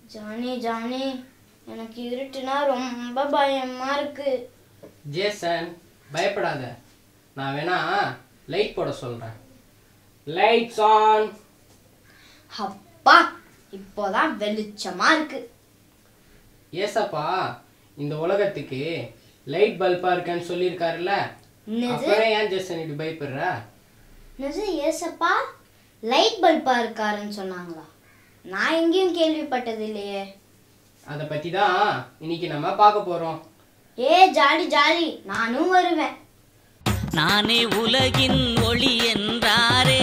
Johnny Johnny எனக்கு இருட்டுனா ரொம்ப பயமா இருக்கு ஜேசன் பயப்படாத நான் வேணா லைட் போட சொல்கிறேன் லைட்ஸ் ஆன் அப்பா இப்போதான் வெளிச்சமா இருக்கு ஏசப்பா இந்த உலகத்துக்கு லைட் பல்பா இருக்கேன்னு சொல்லியிருக்காருல்ல என்னது அப்புறம் ஏன் ஜேசன் இப்படி பயப்படுற என்னது ஏசப்பா லைட் பல்பா இருக்காருன்னு சொன்னாங்களா நான் எங்கேயும் கேள்விப்பட்டது இல்லையே அதை பற்றி தான் இன்னைக்கு நம்ம பார்க்க போகிறோம் ஏ ஜாலி ஜாலி நானும் வருவேன் நானே உலகின் ஒளி என்றாரே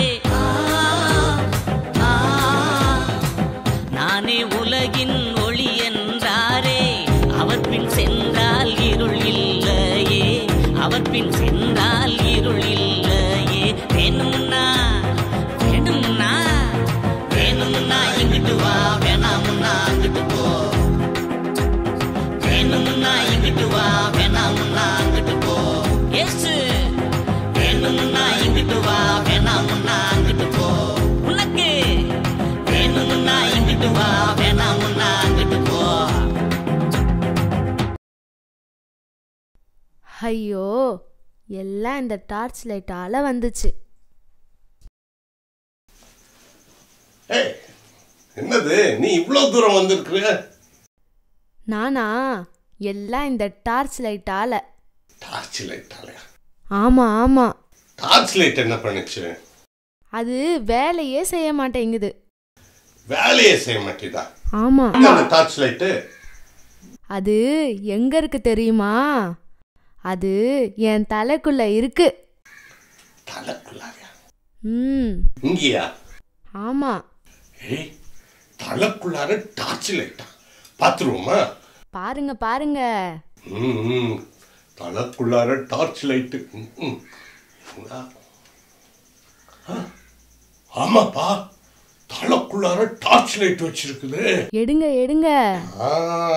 நானே உலகின் ஒளி என்றாரே அவர் பின் சென்றால் இருள் இல்லையே அவர் பின் சென்றால் இருள் இல்லையே வேணும்னா வேணும்னா வேணும்னா இங்கிட்டு வா வேணாமுன்னா அங்கிட்டு போ வேணும்னா இங்கிட்டு வா வேணாமுன்னா அங்கிட்டு போ ஏசு வேணும்னா இங்கிட்டு வா வேணாமுன்னா அங்கிட்டு போ உனக்கு வேணும்னா இங்கிட்டு வா வேணாமுன்னா அங்கிட்டு போ ஐயோ எல்லாம் இந்த டார்ச் லைட்டால வந்துச்சு ஏய் என்னது நீ இவ்வளோ தூரம் வந்திருக்கிற நானா எல்லாம் இந்த டார்ச் லைட்டால டார்ச் லைட்டாலையா ஆமா ஆமா டார்ச் லைட் என்ன பண்ணுச்சு அது வேலையே செய்ய மாட்டேங்குது வேலையை செய்ய மாட்டேதா ஆமா அந்த டார்ச் லைட்டு அது எங்க இருக்கு தெரியுமா அது என் தலைக்குள்ள இருக்கு தலைக்குள்ளாரியா ம் இங்கேயா ஆமா ஏய் தலைக்குள்ளார டார்ச் லைட்டா பார்த்துருவோமா பாருங்க பாருங்க ம் ம். தலைக்குள்ளார டார்ச் லைட்டு ம், ம். ஆ. ஆ, ஆமாப்பா தலைக்குள்ளார டார்ச் லைட் வச்சிருக்குது எடுங்க எடுங்க ஆ.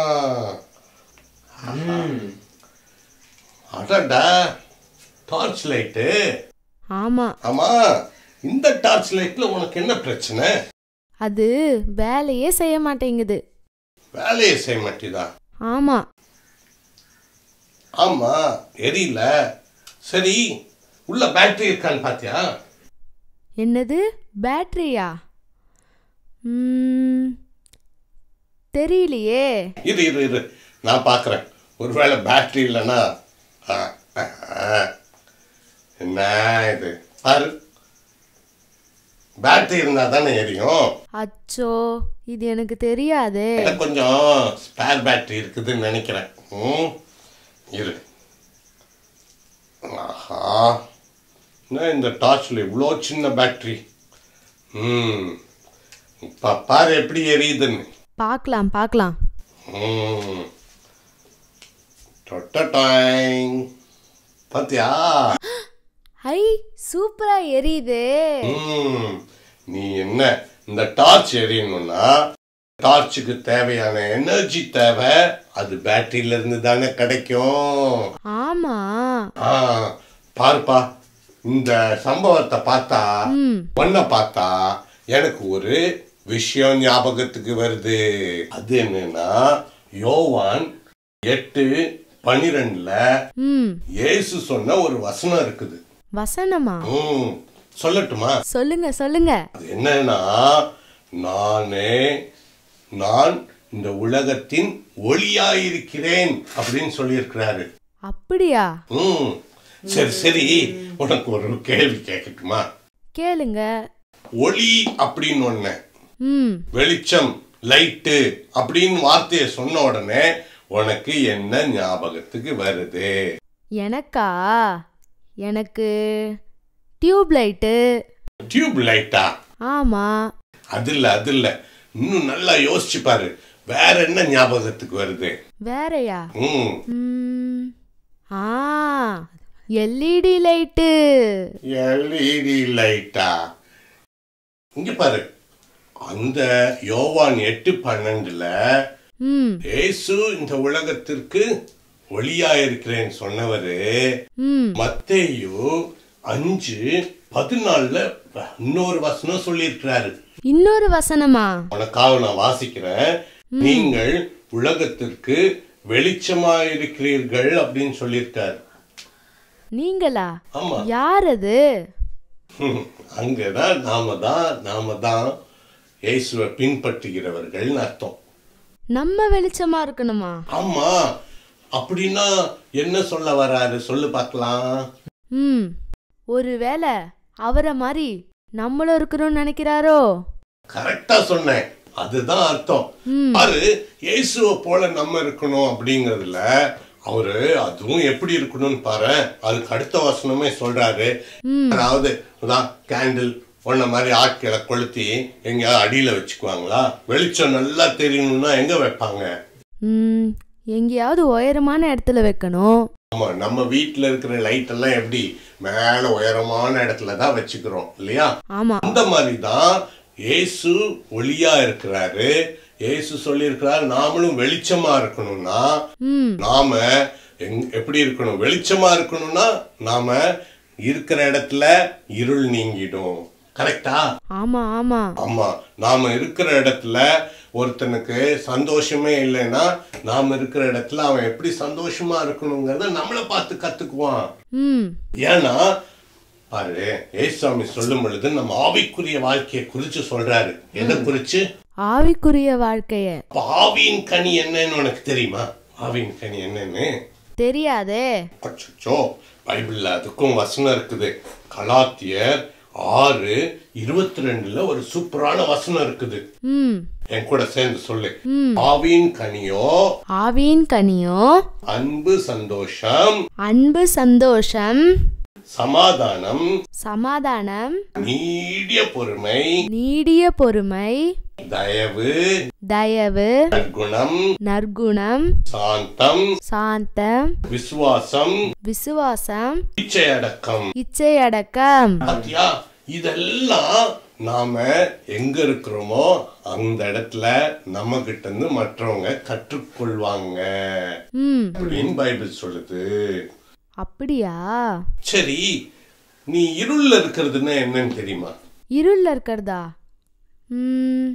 அடடா டார்ச் லைட்டு ஆமா ஆமா இந்த டார்ச் லைட்ல உனக்கு என்ன பிரச்சனை அது வேலையே செய்ய மாட்டேங்குது வேலையை செய்ய மாட்டேதா ஆமா ஆமா எரியல சரி உள்ள பேட்டரி இருக்கான்னு பாத்தியா என்னது பேட்டரியா ம், தெரியலையே இரு இரு இரு நான் பார்க்குறேன் ஒருவேளை பேட்டரி இல்லைன்னா ஆ, ஆ, ஆ. என்ன இது பாரு பேட்டரி இருந்தா தானே எரியும் அச்சோ இது எனக்கு தெரியாதே இதுல கொஞ்சம் ஸ்பேர் பேட்டரி இருக்குதுன்னு நினைக்கிறேன் ம் இரு ஆஹா என்ன இந்த டார்ச்சில் இவ்வளோ சின்ன பேட்டரி ம் இப்போ பாரு எப்படி எரியுதுன்னு பார்க்கலாம் பார்க்கலாம் ம் டொட்டடாய் பாத்தியா ஐ சூப்பரா எரியுதே ம் நீ என்ன இந்த டார்ச் எரியணும்னா டார்ச்சுக்கு தேவையான எனர்ஜி தேவை அது பேட்டரியில இருந்து தானே கிடைக்கும் ஆமா ஆ பாருப்பா இந்த சம்பவத்தை பார்த்தா ம் ஒன்ன பார்த்தா எனக்கு ஒரு விஷயம் ஞாபகத்துக்கு வருது அது என்னன்னா யோவான் எட்டு பனிரெண்டுல ம் இயேசு சொன்ன ஒரு வசனம் இருக்குது வசனமா ம் சொல்லட்டுமா சொல்லுங்க சொல்லுங்க அது என்னன்னா நானே நான் இந்த உலகத்தின் ஒளியாயிருக்கிறேன் அப்படின்னு சொல்லியிருக்கிறாரு அப்படியா ம் சரி சரி உனக்கு ஒரு கேள்வி கேட்கட்டுமா கேளுங்க ஒளி அப்படின்னு ஒண்ணு ம் வெளிச்சம் லைட்டு அப்படின்னு வார்த்தையை சொன்ன உடனே உனக்கு என்ன ஞாபகத்துக்கு வருது எனக்கா எனக்கு டியூப் லைட்டு டியூப் லைட்டா ஆமா அது இல்ல அது இல்ல இன்னும் நல்லா யோசிச்சு பாரு வேற என்ன ஞாபகத்துக்கு வருது வேறயா ம் ம் ஆ எல்இடி லைட்டு எல்இடி லைட்டா இங்க பாரு அந்த யோவான் எட்டு பன்னெண்டுல ம் இயேசு இந்த உலகத்திற்கு ஒளியா இருக்கிறேன்னு சொன்னவரு ம் மத்தேயு அஞ்சு பதினாலுல இன்னொரு வசனம் சொல்லியிருக்கிறாரு இன்னொரு வசனமா உனக்காக நான் வாசிக்கிறேன் நீங்கள் உலகத்திற்கு வெளிச்சமாயிருக்கிறீர்கள் அப்படின்னு சொல்லியிருக்காரு நீங்களா ஆமா யார் அது ஹம், அங்கதான் நாம தான் நாம தான் இயேசுவை பின்பற்றுகிறவர்கள்னு அர்த்தம் நம்ம வெளிச்சமா இருக்கணுமா ஆமா அப்படின்னா என்ன சொல்ல வராரு சொல்லு பார்க்கலாம் ம் ஒருவேளை அவரை மாதிரி நம்மளும் இருக்கணும்னு நினைக்கிறாரோ கரெக்டா சொன்னேன் அதுதான் அர்த்தம் ம் அது இயேசுவை போல நம்ம இருக்கணும் அப்படிங்கறதுல அவரு அதுவும் எப்படி இருக்கணும்னு பாரு அதுக்கு அடுத்த வசனமே சொல்றாரு அதாவது கேண்டில் ஒன்ன மாதிரி ஆட்களை கொளுத்தி எங்கேயாவது அடியில வச்சுக்குவாங்களா வெளிச்சம் நல்லா தெரியணும்னா எங்க வைப்பாங்க ம் எங்கேயாவது உயரமான இடத்துல வைக்கணும் ஆமா நம்ம வீட்ல இருக்கிற லைட் எல்லாம் எப்படி மேல உயரமான இடத்துல தான் வச்சுக்கிறோம் இல்லையா ஆமா அந்த மாதிரி தான் இயேசு ஒளியா இருக்கிறாரு இயேசு சொல்லியிருக்கிறாரு நாமளும் வெளிச்சமா இருக்கணும்னா ம் நாம எங் எப்படி இருக்கணும் வெளிச்சமா இருக்கணும்னா நாம இருக்கிற இடத்துல இருள் நீங்கிடும் கரெக்டா ஆமா ஆமா ஆமா நாம இருக்கிற இடத்துல ஒருத்தனுக்கு சந்தோஷமே இல்லைன்னா நாம இருக்கிற இடத்துல அவன் எப்படி சந்தோஷமா இருக்கணுங்கிறத நம்மளை பார்த்து கத்துக்குவான் ம் ஏன்னா பாரு ஏசாமி சொல்லும் பொழுது நம்ம ஆவிக்குரிய வாழ்க்கையை குறிச்சு சொல்றாரு எதை குறிச்சு ஆவிக்குரிய வாழ்க்கைய அப்ப ஆவியின் கனி என்னன்னு உனக்கு தெரியுமா ஆவியின் கனி என்னன்னு தெரியாதே அச்சோ பைபிள்ல அதுக்கும் வசனம் இருக்குது கலாத்தியர் ஆறு இருபத்தி ரெண்டுல ஒரு சூப்பரான வசனம் இருக்குது ம் என் கூட சேர்ந்து சொல்லு ஆவியின் கனியோ ஆவியின் கனியோ அன்பு சந்தோஷம் அன்பு சந்தோஷம் சமாதானம் சமாதானம் நீடிய பொறுமை நீடிய பொறுமை தயவு தயவு நற்குணம் நற்குணம் சாந்தம் சாந்தம் விசுவாசம் விசுவாசம் இச்சையடக்கம் இச்சையடக்கம் பாத்தியா இதெல்லாம் நாம எங்க இருக்கிறோமோ அந்த இடத்துல நம்ம கிட்ட இருந்து மற்றவங்க கற்றுக்கொள்வாங்க ம் அப்படின்னு பைபிள் சொல்லுது அப்படியா சரி நீ இருள்ல இருக்கிறதுன்னா என்னன்னு தெரியுமா இருள்ல இருக்கிறதா ம்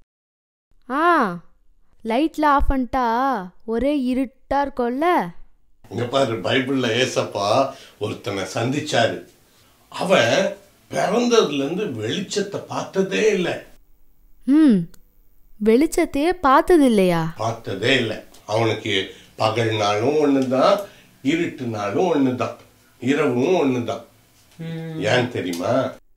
ஆ லைட்ல ஆஃப் பண்ணிட்டா ஒரே இருட்டா இருக்கும்ல இங்க பாரு பைபிள்ல ஏசப்பா ஒருத்தனை சந்திச்சாரு அவன் பிறந்ததுல இருந்து வெளிச்சத்தை பார்த்ததே இல்லை ம் வெளிச்சத்தையே பார்த்தது இல்லையா பார்த்ததே இல்லை அவனுக்கு பகல்னாலும் ஒண்ணுதான் இருட்டுனாலும் ஒண்ணுதான் இரவும் ஒண்ணுதான் ஏன் தெரியுமா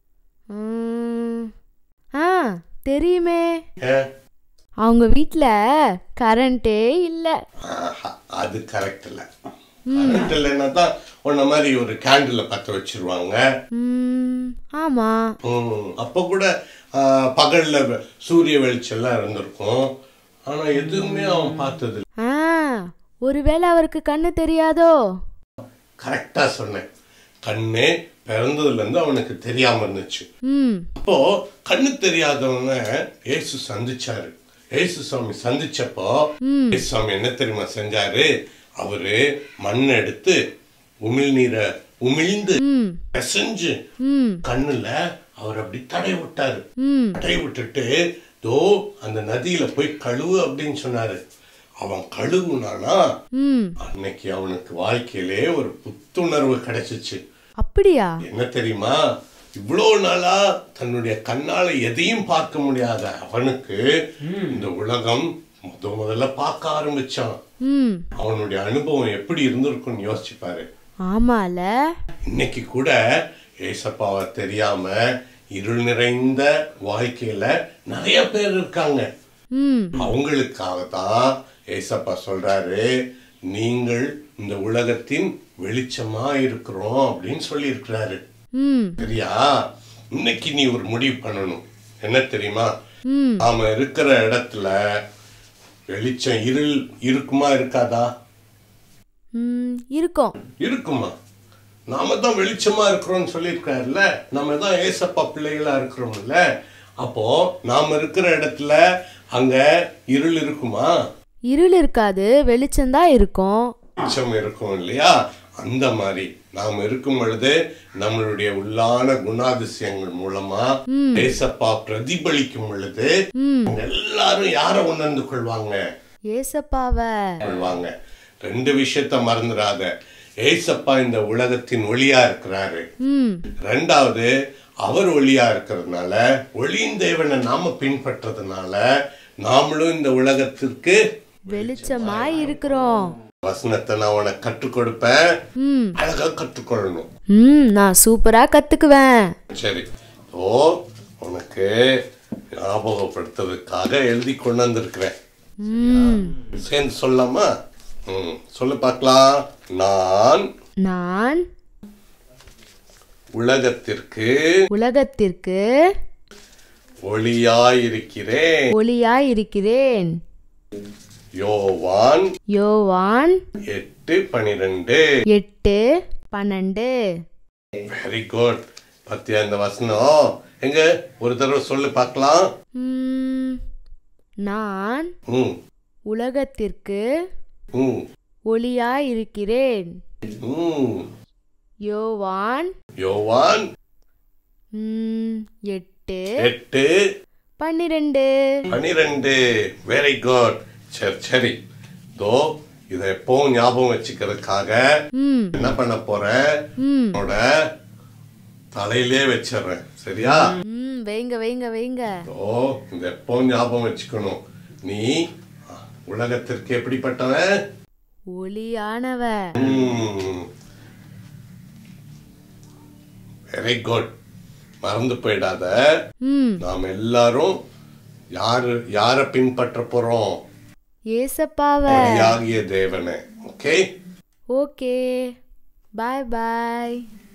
ம், ஆ தெரியுமே ஏன் அவங்க வீட்ல கரண்டே இல்லை ஆஹா, அது கரெக்ட் இல்ல கரெக்ட் இல்லைன்னா தான் உன்ன மாதிரி ஒரு கேண்டில பத்த வச்சிருவாங்க ம், ஆமா ம், அப்ப கூட ஆ, பகல்ல வெ- சூரிய வெளிச்சம்லாம் இருந்திருக்கும் ஆனா எதுவுமே அவன் பார்த்தது இல்ல. ஆ ஒருவேளை அவருக்கு கண்ணு தெரியாதோ கரெக்டா சொன்னேன் கண்ணே பிறந்ததுல இருந்து அவனுக்கு தெரியாம இருந்துச்சு ம் அப்போ கண்ணு தெரியாதவங்க ஏசு சந்திச்சாரு ஏசு சாமி சந்திச்சப்போ ஏசு சாமி என்ன தெரியுமா செஞ்சாரு அவரு மண் எடுத்து உமிழ்நீரை உமிழ்ந்து ம் பிசைஞ்சு ம் கண்ணுல அவர் அப்படி தடை விட்டாரு ம் தடை விட்டுட்டு தோ அந்த நதியில போய் கழுவு அப்படின்னு சொன்னாரு அவன் கழுவுனானா ம் அன்னைக்கு அவனுக்கு வாழ்க்கையிலே ஒரு புத்துணர்வு கிடைச்சிச்சு அப்படியா என்ன தெரியுமா இவ்வளோ நாளா தன்னுடைய கண்ணால எதையும் பார்க்க முடியாத அவனுக்கு இந்த உலகம் முத முதல்ல பார்க்க ஆரம்பிச்சான் ம் அவனுடைய அனுபவம் எப்படி இருந்திருக்கும்னு யோசிச்சு பாரு ஆமால இன்னைக்கு கூட ஏசப்பாவை தெரியாம இருள் நிறைந்த வாழ்க்கையில நிறைய பேர் இருக்காங்க ம் அவங்களுக்காக தான் ஏசப்பா சொல்றாரு நீங்கள் இந்த உலகத்தின் வெளிச்சமா இருக்கிறோம் அப்படின்னு சொல்லி இருக்கிறாரு ம் சரியா இன்னைக்கு நீ ஒரு முடிவு பண்ணணும் என்ன தெரியுமா ம் நாம இருக்கிற இடத்துல வெளிச்சம் இருள் இருக்குமா இருக்காதா ம் இருக்கும் இருக்குமா நாம தான் வெளிச்சமா இருக்கிறோம்னு சொல்லியிருக்காருல்ல நம்ம தான் ஏசப்பா பிள்ளைகளா இருக்கிறோம்ல அப்போ நாம இருக்கிற இடத்துல அங்க இருள் இருக்குமா இருள் இருக்காது வெளிச்சம்தான் இருக்கும் வெளிச்சம் இருக்கும் இல்லையா அந்த மாதிரி நாம் இருக்கும் பொழுது நம்மளுடைய உள்ளான குணாதிசயங்கள் மூலமா ஏசப்பா பிரதிபலிக்கும் பொழுது எல்லாரும் யார உணர்ந்து கொள்வாங்க ஏசப்பாவை கொள்வாங்க ரெண்டு விஷயத்த மறந்துடாத ஏசப்பா இந்த உலகத்தின் ஒளியா இருக்கிறாரு ம் ரெண்டாவது அவர் ஒளியா இருக்கிறதுனால ஒளியின் தேவனை நாம பின்பற்றதுனால நாமளும் இந்த உலகத்திற்கு வெளிச்சமாய் இருக்கிறோம் வசனத்தை நான் உனக்கு கற்றுக் கொடுப்பேன் ம் அழகா கற்றுக்கொள்ளணும் ம் நான் சூப்பரா கத்துக்குவேன் சரி ஓ உனக்கு ஞாபகப்படுத்துறதுக்காக எழுதி கொண்டு வந்திருக்கிறேன் ம் சேர்ந்து சொல்லலாமா ம் சொல்லு பார்க்கலாம் நான் நான் உலகத்திற்கு உலகத்திற்கு ஒளியாயிருக்கிறேன் ஒளியாய் இருக்கிறேன் யோவான் யோவான் எட்டு பனிரெண்டு எட்டு பன்னெண்டு வெரி குட் பத்தியா இந்த வசனம் எங்க ஒரு தடவை சொல்லு பார்க்கலாம் ம், நான் ம் உலகத்திற்கு ம் ஒளியாய் இருக்கிறேன் ம் யோவான் யோவான் ம், எட்டு எட்டு பன்னிரெண்டு பனிரெண்டு வெரி குட் சரி சரி தோ இதை எப்பவும் ஞாபகம் வச்சுக்கிறதுக்காக ம் என்ன பண்ண போறேன் ம் உன்னோட தலையிலே வச்சிடுறேன் சரியா ம் வைங்க வைங்க வைங்க ஓ இந்த எப்பவும் ஞாபகம் வச்சுக்கணும் நீ உலகத்திற்கு எப்படிப்பட்டவன் ஒளியானவ வெரி குட் மறந்து போயிடாத ம் நாம் எல்லாரும் யாரு யார பின்பற்ற போறோம் ஏசப்பாவ ஒளியாகிய தேவனை ஓகே ஓகே பாய் பாய்